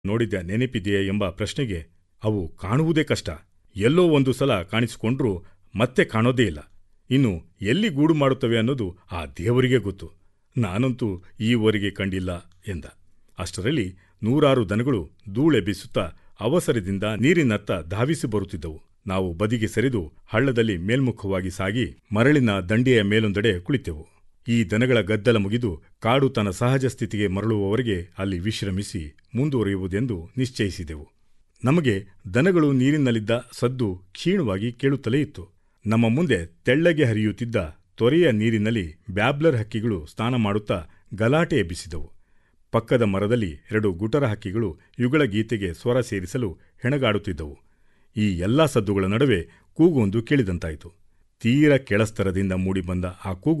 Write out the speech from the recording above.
ನೋಡಿದ ನೆನಪಿದೆಯೇ ಎಂಬ ಪ್ರಶ್ನೆಗೆ ಅವು ಕಾಣುವುದೇ ಕಷ್ಟ ಎಲ್ಲೋ ಒಂದು ಸಲ ಕಾಣಿಸಿಕೊಂಡ್ರೂ ಮತ್ತೆ ಕಾಣೋದೇ ಇಲ್ಲ ಇನ್ನು ಎಲ್ಲಿ ಗೂಡು ಮಾಡುತ್ತವೆ ಅನ್ನೋದು ಆ ದೇವರಿಗೆ ಗೊತ್ತು ನಾನಂತೂ ಈವರೆಗೆ ಕಂಡಿಲ್ಲ ಎಂದ ಅಷ್ಟರಲ್ಲಿ ನೂರಾರು ದನಗಳು ಧೂಳೆಬ್ಬಿಸುತ್ತಾ ಅವಸರದಿಂದ ನೀರಿನತ್ತ ಧಾವಿಸಿ ಬರುತ್ತಿದ್ದವು ನಾವು ಬದಿಗೆ ಸರಿದು ಹಳ್ಳದಲ್ಲಿ ಮೇಲ್ಮುಖವಾಗಿ ಸಾಗಿ ಮರಳಿನ ದಂಡೆಯ ಮೇಲೊಂದೆಡೆ ಕುಳಿತೆವು ಈ ದನಗಳ ಗದ್ದಲ ಮುಗಿದು ಕಾಡು ತನ್ನ ಸಹಜ ಸ್ಥಿತಿಗೆ ಮರಳುವವರೆಗೆ ಅಲ್ಲಿ ವಿಶ್ರಮಿಸಿ ಮುಂದುವರಿಯುವುದೆಂದು ನಿಶ್ಚಯಿಸಿದೆವು ನಮಗೆ ದನಗಳು ನೀರಿನಲ್ಲಿದ್ದ ಸದ್ದು ಕ್ಷೀಣವಾಗಿ ಕೇಳುತ್ತಲೇ ಇತ್ತು ನಮ್ಮ ಮುಂದೆ ತೆಳ್ಳಗೆ ಹರಿಯುತ್ತಿದ್ದ ತೊರೆಯ ನೀರಿನಲ್ಲಿ ಬ್ಯಾಬ್ಲರ್ ಹಕ್ಕಿಗಳು ಸ್ನಾನ ಮಾಡುತ್ತಾ ಗಲಾಟೆ ಎಬ್ಬಿಸಿದವು ಪಕ್ಕದ ಮರದಲ್ಲಿ ಎರಡು ಗುಟರ ಹಕ್ಕಿಗಳು ಯುಗಳ ಗೀತೆಗೆ ಸ್ವರ ಸೇರಿಸಲು ಹೆಣಗಾಡುತ್ತಿದ್ದವು ಈ ಎಲ್ಲಾ ಸದ್ದುಗಳ ನಡುವೆ ಕೂಗೊಂದು ಕೇಳಿದಂತಾಯಿತು ತೀರ ಕೆಳಸ್ತರದಿಂದ ಮೂಡಿಬಂದ ಆ ಕೂಗು